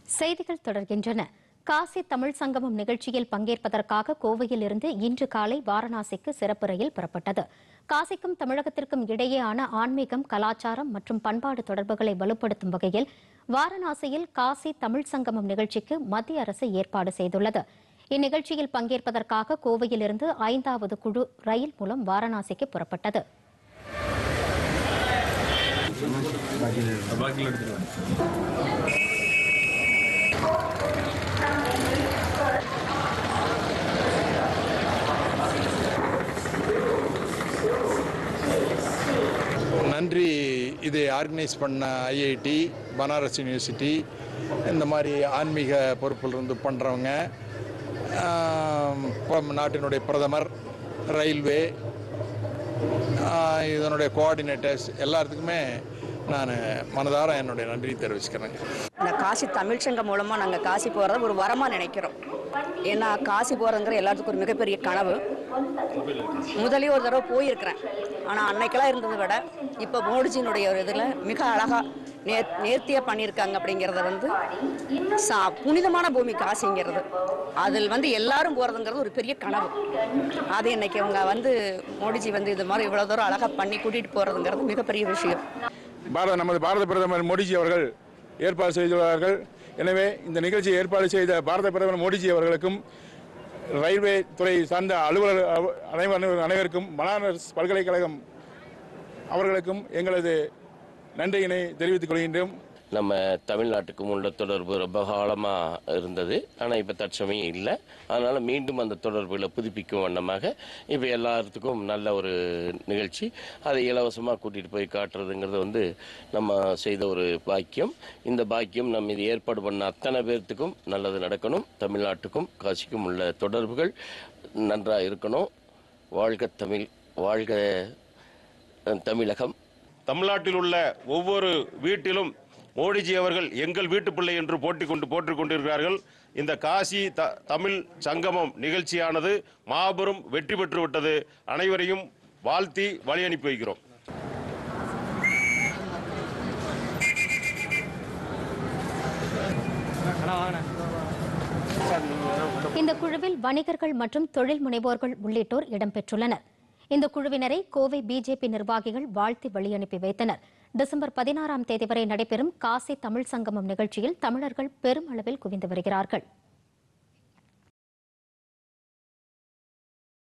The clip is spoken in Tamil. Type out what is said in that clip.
செய்திகள் தொடர்கின்றன காசி தமிழ் சங்கமம் நிகழ்ச்சியில் பங்கேற்பதற்காக கோவையில் இருந்து இன்று காலை வாரணாசிக்கு சிறப்பு ரயில் புறப்பட்டது காசிக்கும் தமிழகத்திற்கும் இடையேயான ஆன்மீகம் கலாச்சாரம் மற்றும் பண்பாடு தொடர்புகளை வலுப்படுத்தும் வகையில் வாரணாசியில் காசி தமிழ் சங்கமம் நிகழ்ச்சிக்கு மத்திய அரசு ஏற்பாடு செய்துள்ளது இந்நிகழ்ச்சியில் பங்கேற்பதற்காக கோவையில் இருந்து ஐந்தாவது குழு ரயில் மூலம் வாரணாசிக்கு புறப்பட்டது நன்றி இதை ஆர்கனைஸ் பண்ண ஐஐடி பனாரஸ் யூனிவர்சிட்டி இந்த மாதிரி ஆன்மீக பொறுப்பில் இருந்து பண்ணுறவங்க இப்போ நாட்டினுடைய பிரதமர் ரயில்வே ஆஹ், இதனுடைய கோஆர்டினேட்டர்ஸ் எல்லாத்துக்குமே நான் மனதார என்னுடைய நன்றி தெரிவிச்சுக்கிறேங்க இந்த காசி தமிழ் சங்கம் மூலமாக நாங்கள் காசி போகிறத ஒரு வரமாக நினைக்கிறோம் ஏன்னா காசி போகிறதுங்கிற எல்லாத்துக்கும் ஒரு மிகப்பெரிய கனவு முதலே ஒரு தடவை போயிருக்கிறேன் ஆனால் அன்னைக்கெல்லாம் இருந்ததை விட இப்போ மோடிஜியினுடைய ஒரு இதில் மிக அழகாக நேர் நேர்த்தியாக பண்ணியிருக்காங்க அப்படிங்கிறத வந்து சா புனிதமான பூமி காசிங்கிறது அதில் வந்து எல்லாரும் போகிறதுங்கிறது ஒரு பெரிய கனவு அது இன்னைக்கு அவங்க வந்து மோடிஜி வந்து இது மாதிரி இவ்வளோ தூரம் அழகாக பண்ணி கூட்டிகிட்டு போகிறதுங்கிறது மிகப்பெரிய விஷயம் பாரத நமது பாரத பிரதமர் மோடிஜி அவர்கள் ஏற்பாடு செய்துள்ளார்கள் எனவே இந்த நிகழ்ச்சியை ஏற்பாடு செய்த பாரத பிரதமர் மோடிஜி அவர்களுக்கும் ரயில்வே துறை சார்ந்த அலுவலர் அவ- அனைவர் அனைவருக்கும் பனாரஸ் பல்கலைக்கழகம் அவர்களுக்கும் எங்களது நன்றியினை தெரிவித்துக் கொள்கின்றோம் நம்ம தமிழ்நாட்டுக்கும் உள்ள தொடர்பு ரொம்ப காலமாக இருந்தது ஆனால் இப்போ தற்சமயம் இல்லை அதனால் மீண்டும் அந்த தொடர்புகளை புதுப்பிக்கும் வண்ணமாக இப்போ எல்லாத்துக்கும் நல்ல ஒரு நிகழ்ச்சி அதை இலவசமாக கூட்டிகிட்டு போய் காட்டுறதுங்கிறது வந்து நம்ம செய்த ஒரு பாக்கியம் இந்த பாக்கியம் நம்ம இது ஏற்பாடு பண்ண அத்தனை பேர்த்துக்கும் நல்லது நடக்கணும் தமிழ்நாட்டுக்கும் காசிக்கும் உள்ள தொடர்புகள் நன்றாக இருக்கணும் வாழ்க தமிழ் வாழ்க அஹ், தமிழகம் தமிழ்நாட்டில் உள்ள ஒவ்வொரு வீட்டிலும் மோடிஜி அவர்கள் எங்கள் வீட்டு பிள்ளை என்று போட்டி கொண்டு போற்றிக் கொண்டிருக்கிறார்கள் இந்த காசி த தமிழ் சங்கமம் நிகழ்ச்சியானது மாபெரும் வெற்றி பெற்று விட்டது அனைவரையும் வாழ்த்தி வழி அனுப்பி வைக்கிறோம் இந்த குழுவில் வணிகர்கள் மற்றும் தொழில் முனைவோர்கள் உள்ளிட்டோர் இடம்பெற்றுள்ளனர் இந்த குழுவினரை கோவை பிஜேபி நிர்வாகிகள் வாழ்த்தி வழியனுப்பி வைத்தனர் டிசம்பர் பதினாறாம் தேதி வரை நடைபெறும் காசி தமிழ் சங்கமம் நிகழ்ச்சியில் தமிழர்கள் பெருமளவில் குவிந்து வருகிறார்கள்